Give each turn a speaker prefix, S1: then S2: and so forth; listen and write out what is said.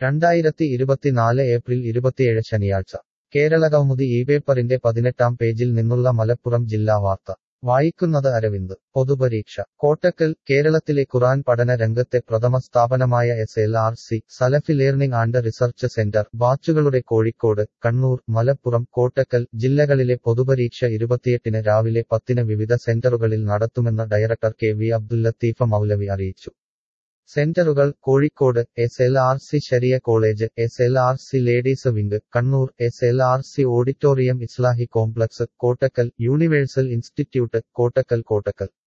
S1: രണ്ടായിരത്തി ഇരുപത്തിനാല് ഏപ്രിൽ ഇരുപത്തിയേഴ് ശനിയാഴ്ച കേരള കൗമുദി ഈ പേപ്പറിന്റെ പതിനെട്ടാം പേജിൽ നിന്നുള്ള മലപ്പുറം ജില്ലാ വാർത്ത വായിക്കുന്നത് അരവിന്ദ് പൊതുപരീക്ഷ കോട്ടക്കൽ കേരളത്തിലെ ഖുറാൻ പഠന രംഗത്തെ പ്രഥമ സ്ഥാപനമായ S L R C Salafi learning and research centre ബാച്ചുകളുടെ കോഴിക്കോട് കണ്ണൂർ മലപ്പുറം കോട്ടക്കൽ ജില്ലകളിലെ പൊതുപരീക്ഷ ഇരുപത്തിയെട്ടിന് രാവിലെ പത്തിന് വിവിധ സെന്ററുകളിൽ നടത്തുമെന്ന് director K V Abdullatheef Moulavi അറിയിച്ചു സെന്ററുകൾ Kozhikode S L R C Sharia college S L R C ladies wing Kannur S L R C auditorium Islahi complex Kottakkal universal institute Kottakkal Kottakkal